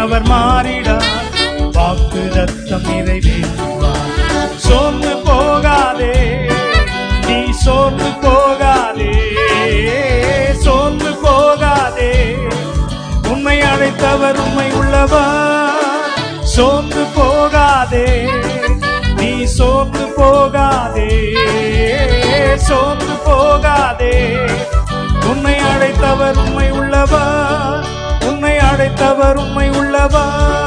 பண்ணினவர் மாறிடார் வாக்கு ரத்தம் நிறைவேற்றுவார் சோர்ந்து போகாதே நீ சோர்ந்து போகாதே சோர்ந்து போகாதே உண்மை அழைத்தவர் உண்மை உள்ளவர் சோர்ந்து போகாதே நீ சோர்ந்து போகாதே சோர்ந்து போகாதே உன்னை அழைத்தவர் உண்மை உள்ளவர் உன்னை அழைத்தவர் உண்மை உள்ளவர்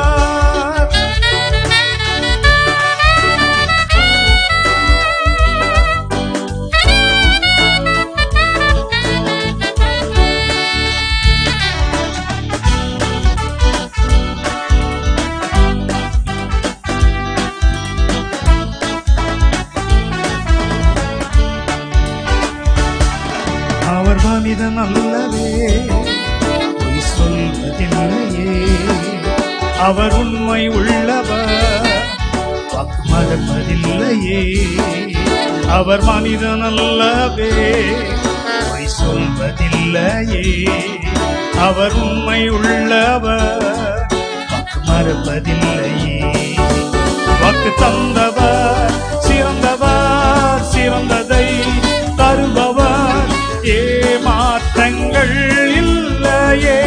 அவர் மனிதன் அல்லவே பொய் சொல்வதில்லையே அவர் உண்மை உள்ளவர் வாக்கு மறப்பதில்லையே அவர் மனிதன் அல்லவே பொய் சொல்வதில்லையே அவர் உண்மை உள்ளவர் வாக்கு மறப்பதில்லையே வாக்கு தந்தவர் சிறந்தவர் சிறந்ததை தருபவர் ஏமாற்றங்கள் இல்லையே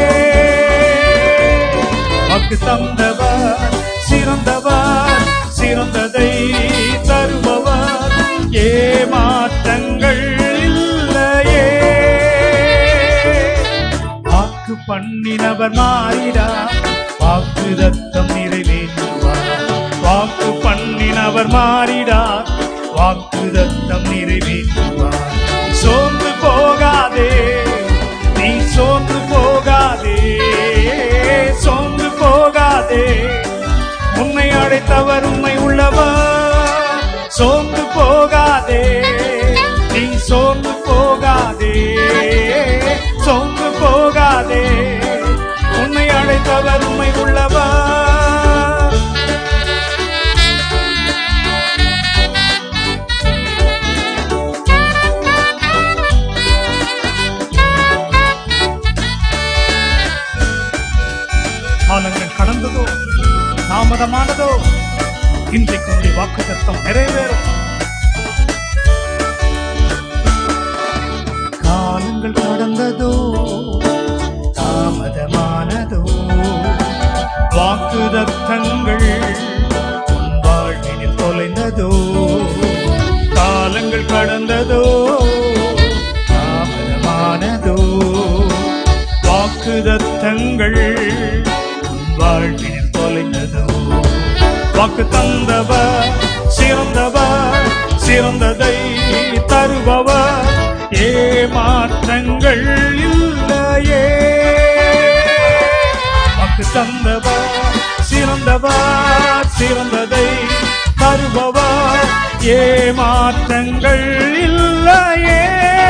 வாக்கு தந்தவர் சிறந்தவர் சிறந்ததை தருபவர் ஏமாற்றங்கள் இல்லையே வாக்கு பண்ணினவர் மாறிடார் வாக்கு ரத்தம் நிறைவேற்றுவார் வாக்கு பண்ணினவர் மாறிடார் வாக்கு ரத்தம் நிறைவேற்றுவார் சோர்ந்து போகாதே நீ சோர்ந்து போகாதே சோர்ந்து போகாதே உன்னை அழைத்தவர் உண்மை உள்ளவர் சோர்ந்து போகாதே நீ சோர்ந்து போகாதே சோர்ந்து போகாதே உன்னை அழைத்தவர் உண்மை உள்ளவர் காலங்கள் கடந்ததோ தாமதமானதோ இன்றைக்கு உங்களுடைய வாக்கு தத்தம் நிறைவேறும் காலங்கள் கடந்ததோ தாமதமானதோ வாக்கு தத்தங்கள் உன் வாழ்வினில் தொலைந்ததோ காலங்கள் கடந்ததோ தாமதமானதோ வாக்குதத்தங்கள் உன் வாழ்வினில் தொலைந்ததோ வாக்கு தந்தவர் சிறந்தவர் சிறந்ததை தருபவர் ஏமாற்றங்கள் இல்லையே வாக்கு தந்தவர் சிறந்தவர் சிறந்ததை தருபவர் ஏமாற்றங்கள் இல்லையே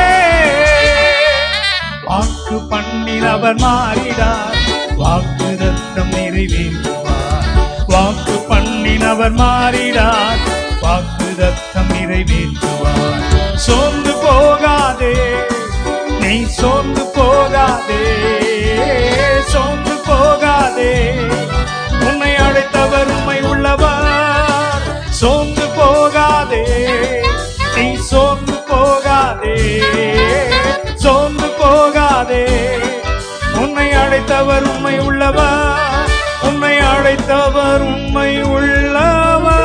வாக்கு பண்ணினவர் மாறிடார் வாக்கு ரத்தம் நிறைவேற்றுவார் வாக்கு பண்ணினவர் மாறிடார் வாக்கு ரத்தம் நிறைவேற்றுவார் சோர்ந்து போகாதே நீ சோர்ந்து போகாதே சோர்ந்து போகாதே உன்னை அழைத்தவர் உண்மை உள்ளவர் சோர்ந்து போகாதே நீ சோர்ந்து போகாதே சோர்ந்து போகாதே உன்னை அழைத்தவர் உண்மை உள்ளவர் உன்னை அழைத்தவர் உண்மை உள்ளவர்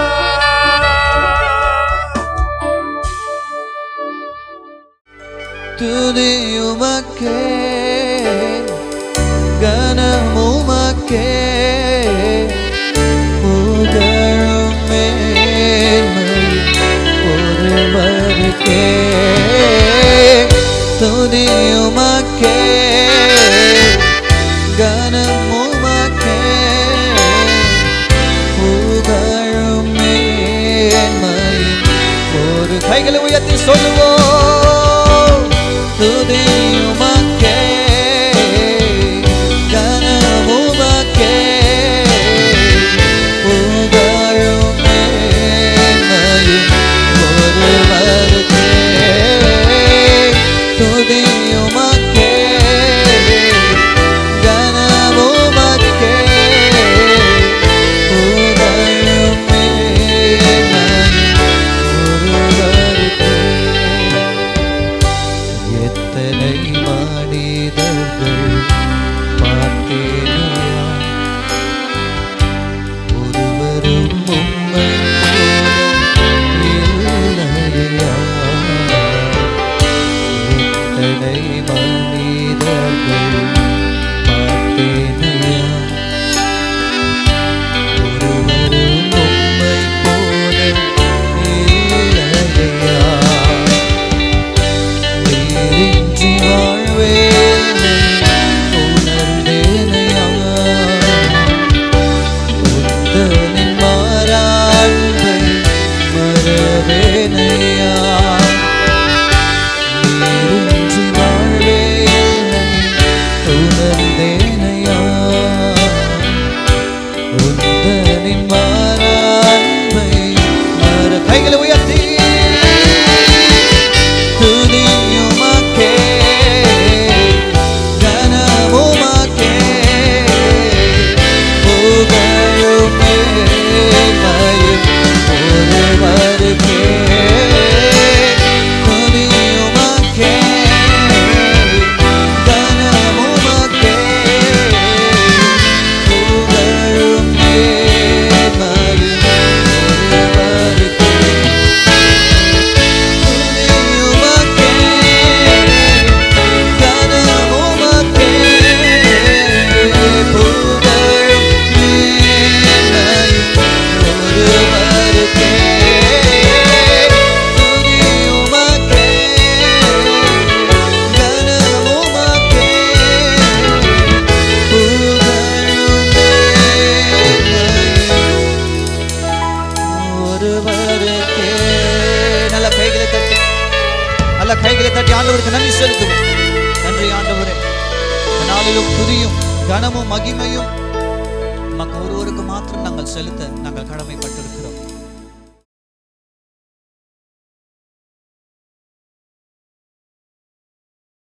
துதியுமக்கே கனமுமக்கே புகழும் மேன்மை ஒருவருக்கே துதியுமக்கே கனமுமக்கே புகழும் மேன்மை ஒரு கைகளை உயர்த்தி சொல்லுவோம் துதியுமக்கே கனமுமக்கே புகழும் மேன்மையும் ஒருவருக்கே துதியுமக்கே கனமுமக்கே மறந்தேனையா நீரின்றி வாழ்வே இல்லை உணர்ந்தேனையா உந்தனின் மாற அன்பை மற கைகளை உயர்த்தி துதியுமக்கே கனமுமக்கே புகழும் மேன்மையும் ஒருவருக்கே துதியுமக்கே கனமுமக்கே புகழும் மேன்மையும் ஒருவருக்கே துதியுமக்கே கனமுமக்கே புகழும் மேன்மையும் ஒருவருக்கே துதியுமக்கே கனமுமக்கே புகழும் மேன்மையும் ஒருவருக்கே நல்ல கைகளை தட்டி நல்ல கைகளை தட்டி ஆண்டவருக்கு நன்றி செலுத்துவோம் நன்றி ஆண்டவரே இந்த நாளிலும் துதியும் கனமும் மகிமையும் நமக்கு ஒருவருக்கு மாத்திரம் நாங்கள் செலுத்த நாங்கள் கடமைப்பட்டிருக்கிறோம்